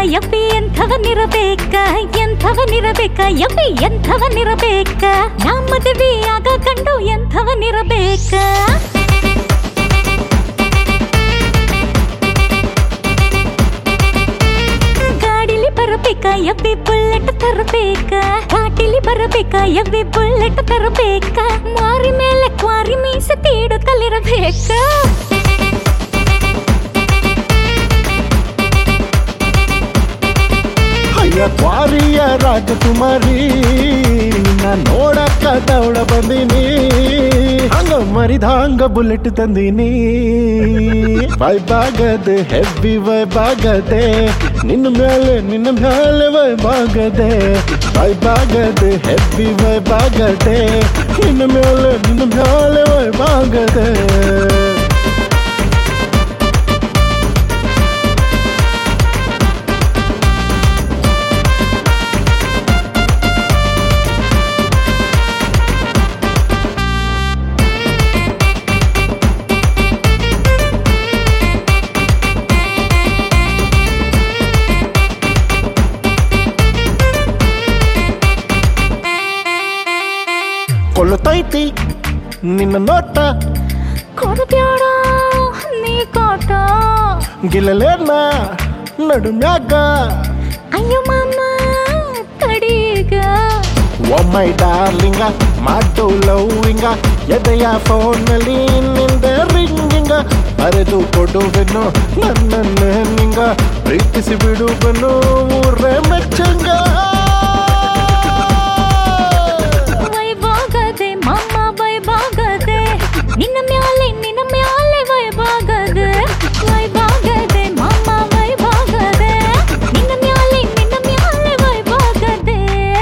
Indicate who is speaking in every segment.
Speaker 1: ಯಪ್ಪಿ ಎಂಥವನಿರಬೇಕ ಎಂಥವನಿರಬೇಕ ಯಪ್ಪಿ ಎಂಥವನಿರಬೇಕ ನಮ್ಮ ಮದುವೆ ಆಗ ಕಂಡು ಎಂಥವನಿರಬೇಕ ಗಾಡಿಲಿ ಬರಬೇಕ ಯಬ್ಬಿ ಬುಲೆಟ್ ತರಬೇಕ ಘಾಟಿಲಿ ಬರಬೇಕ ಯಬ್ಬಿ ಬುಲೆಟ್ ತರಬೇಕ ಮಾರಿ ಮೇಲೆ ಕ್ವಾರಿ ಮೀಸೆ ತೀಡು ಕಲಿರಬೇಕ
Speaker 2: ಅಯ್ಯ ಕ್ವಾರಿಯ ರಾಜಕುಮಾರಿ ನಿನ್ನ ನೋಡಕ್ಕ ದೌಡ ಬಂದೀನಿ ಹಂಗ ಮರಿದ ಹಂಗ ಬುಲೆಟ್ ತಂದೀನಿ ವೈಬಾಗದೆ ಹೆವಿ ವೈಬಾಗದೆ ನಿನ್ನ ಮೇಲೆ ನಿನ್ನ ಮೇಲೆ ವೈಬಾಗದೆ ವೈಬಾಗದೆ ಹೆವಿ ವೈಬಾಗದೆ ನಿನ್ನ ಮೇಲೆ ನಿನ್ನ ಮೇಲೆ ವೈಬಾಗದೆ ಕೊಲ್ಲತೈತಿ ನಿನ್ನ ನೋಟ
Speaker 1: ಕೊಡಬ್ಯಾಡ ನೀ ಕಾಟ
Speaker 2: ಗಿಲ್ಲಲೇನ ನಡುಮ್ಯಾಗ
Speaker 1: ಅಯ್ಯೋ ಮಾಮ ತಡೀಗ
Speaker 2: ಓ ಮೈ ಡಾರ್ಲಿಂಗ ಮಾಡು ಲವ್ವಿಂಗ ಎದೆಯ ಫೋನಲ್ಲಿ ನಿಂದ ರಿಂಗಿಂಗ ಬರೆದು ಕೊಡುವೆನು ನನ್ನನ್ನು ನಿಂಗ ಪ್ರೀತಿಸಿ ಬಿಡುವೆನು ಊರೇ ಮೆಚ್ಚಂಗ
Speaker 1: ವೈಭಾಗದೆ ಮಾಮ ವೈಭಾಗದೆ ನಿನ್ನ ಮ್ಯಾಲೆ ನಿನ್ನ ಮ್ಯಾಲೆ ವೈಭಾಗದೆ ವೈಭಾಗದೆ ಮಾಮ ವೈಭಾಗದೆ ನಿನ್ನ ಮ್ಯಾಲೆ ನಿನ್ನ ಮ್ಯಾಲೆ ವೈಭಾಗದೆ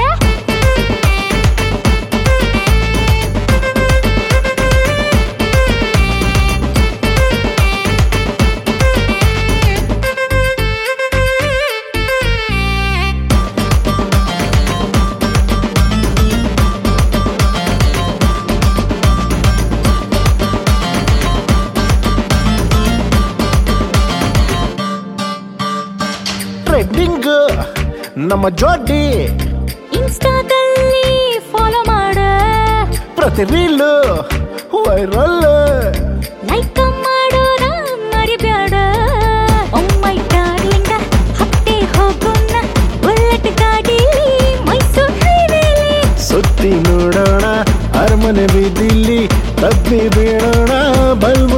Speaker 2: ಟ್ರೆಂಡಿಂಗ್ ನಮ್ಮ ಜೋಡಿ
Speaker 1: ಇನ್ಸ್ಟಾದಲ್ಲಿ ಫಾಲೋ ಮಾಡ
Speaker 2: ಪ್ರತಿ ರೀಲ್ ವೈರಲ್
Speaker 1: ಲೈಕ್ ಮಾಡೋದ ಮರಿಬ್ಯಾಡ ಓ ಮೈ ಡಾರ್ಲಿಂಗ ಹತ್ತೆ ಹೋಗೋಣ ಬುಲೆಟ್ ಗಾಡಿ ಮೈಸೂರು ಹೈವೇಲಿ
Speaker 2: ಸುತ್ತಿ ನೋಡೋಣ ಅರಮನೆ ಬೀದಿಲಿ ತಪ್ಪಿ ಬೀಳೋಣ ಬಲ್ಬ